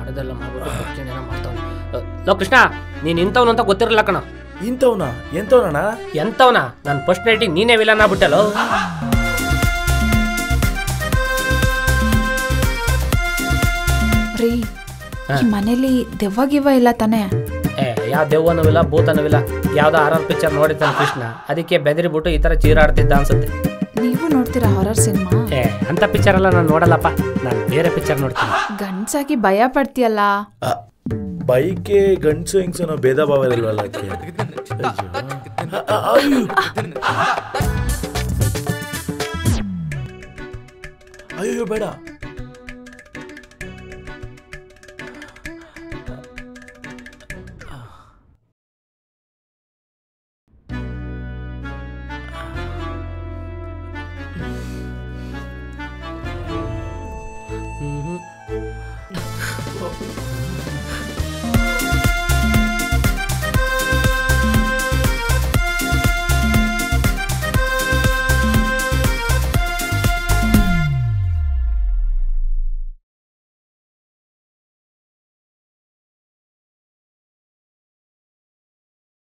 ಮಾಡೋದೆಲ್ಲ ಮಾಡ್ಬಿಟ್ಟು ಕುತ್ಕೊಂಡು ಏನೋ ಮಾಡ್ತಾವ್ನೆ ಅ, ಲೋ ಕೃಷ್ಣ ನೀನ್ ಇಂಥವ್ನು ಅಂತ ಗೊತ್ತಿರಲ್ಲ ಕಣ ಇಂಥವ್ನ ಎಂಥವ್ನಣ್ಣ ಎಂಥವ್ನ ನಾನು ಫಸ್ಟ್ ನೈಟಿಗೆ ನೀನೇ ವಿಲನ್ ಆಗ್ಬಿಟ್ಟಲ್ಲೋ ರೀ ಈ ಮನೇಲಿ ದೆವ್ವ ಗಿವ್ವ ಇಲ್ಲ ತಾನೇ ಏ ಯಾವ ದೆವ್ವನೂ ಇಲ್ಲ ಭೂತನೂ ಇಲ್ಲ ಯಾವ್ದೋ ಆರ್ ಪಿಕ್ಚರ್ ನೋಡಿದ್ದಾನೆ ಕೃಷ್ಣ ಅದಕ್ಕೆ ಬೆದರಿಬಿಟ್ಟು ಈ ಥರ ಚೀರಾಡ್ತಿದ್ದ ಅನ್ಸುತ್ತೆ ನೀವು ನೋಡ್ತೀರಾ ಹಾರರ್ ಸಿನಿಮಾ ಏ ಅಂತ ಪಿಕ್ಚರ್ ಎಲ್ಲ ನಾನು ನೋಡಲ್ಲಪ್ಪ ನಾನು ಬೇರೆ ಪಿಕ್ಚರ್ ನೋಡ್ತೀನಿ ಗಂಡ್ಸಾಗಿ ಭಯ ಪಡ್ತೀಯಲ್ಲ ಬೈಕೆ ಗಂಡ್ಸು ಹೆಂಗ್ಸು ಅನ್ನೋ ಭೇದ ಭಾವ ಇರಲ್ವಲ್ಲ ಅದಕ್ಕೆ ಅಯ್ಯೋ. ಅ- ಅಯ್ಯೋ. ಅಯ್ಯೋ ಬೇಡ